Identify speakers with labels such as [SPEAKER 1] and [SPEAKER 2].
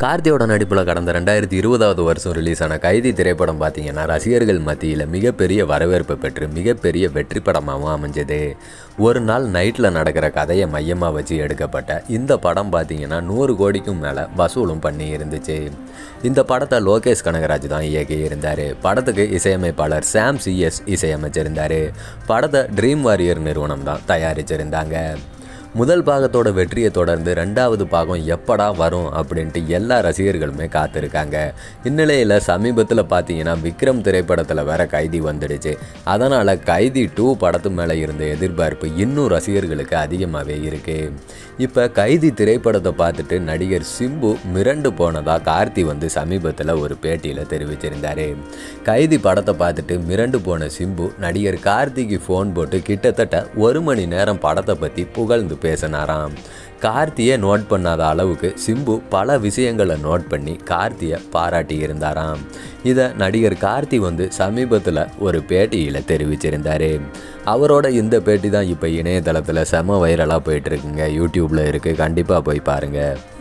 [SPEAKER 1] கார்த்தியோட நடிப்பில் கடந்த ரெண்டாயிரத்தி இருபதாவது வருஷம் ரிலீஸ் ஆன கைதி திரைப்படம் பார்த்தீங்கன்னா ரசிகர்கள் மத்தியில் மிகப்பெரிய வரவேற்பு பெற்று மிகப்பெரிய வெற்றி படமாகவும் அமைஞ்சது ஒரு நாள் நைட்டில் நடக்கிற கதையை மையமாக வச்சு எடுக்கப்பட்ட இந்த படம் பார்த்தீங்கன்னா நூறு கோடிக்கும் மேலே வசூலும் பண்ணி இருந்துச்சு இந்த படத்தை லோகேஷ் கனகராஜ் தான் இயக்கி இருந்தார் படத்துக்கு இசையமைப்பாளர் சாம் சிஎஸ் இசையமைச்சிருந்தார் படத்தை ட்ரீம் வாரியர் நிறுவனம் தான் தயாரிச்சிருந்தாங்க முதல் பாகத்தோட வெற்றியை தொடர்ந்து ரெண்டாவது பாகம் எப்படா வரும் அப்படின்ட்டு எல்லா ரசிகர்களுமே காத்திருக்காங்க இந்நிலையில் சமீபத்தில் பார்த்தீங்கன்னா விக்ரம் திரைப்படத்தில் வேற கைதி வந்துடுச்சு அதனால் கைதி டூ படத்து மேலே இருந்த எதிர்பார்ப்பு இன்னும் ரசிகர்களுக்கு அதிகமாகவே இருக்கு இப்போ கைதி திரைப்படத்தை பார்த்துட்டு நடிகர் சிம்பு மிரண்டு போனதா கார்த்தி வந்து சமீபத்தில் ஒரு பேட்டியில் தெரிவிச்சிருந்தாரு கைதி படத்தை பார்த்துட்டு மிரண்டு போன சிம்பு நடிகர் கார்த்திக்கு ஃபோன் போட்டு கிட்டத்தட்ட ஒரு மணி நேரம் படத்தை பற்றி புகழ்ந்து பேசினாராம் கார்த்தியை நோட் பண்ணாத அளவுக்கு சிம்பு பல விஷயங்களை நோட் பண்ணி கார்த்தியை பாராட்டி இருந்தாராம் இதை நடிகர் கார்த்தி வந்து சமீபத்தில் ஒரு பேட்டியில் தெரிவிச்சிருந்தார் அவரோட இந்த பேட்டி தான் இப்போ இணையதளத்தில் செம வைரலாக போயிட்டுருக்குங்க யூடியூப்பில் இருக்குது கண்டிப்பாக போய் பாருங்கள்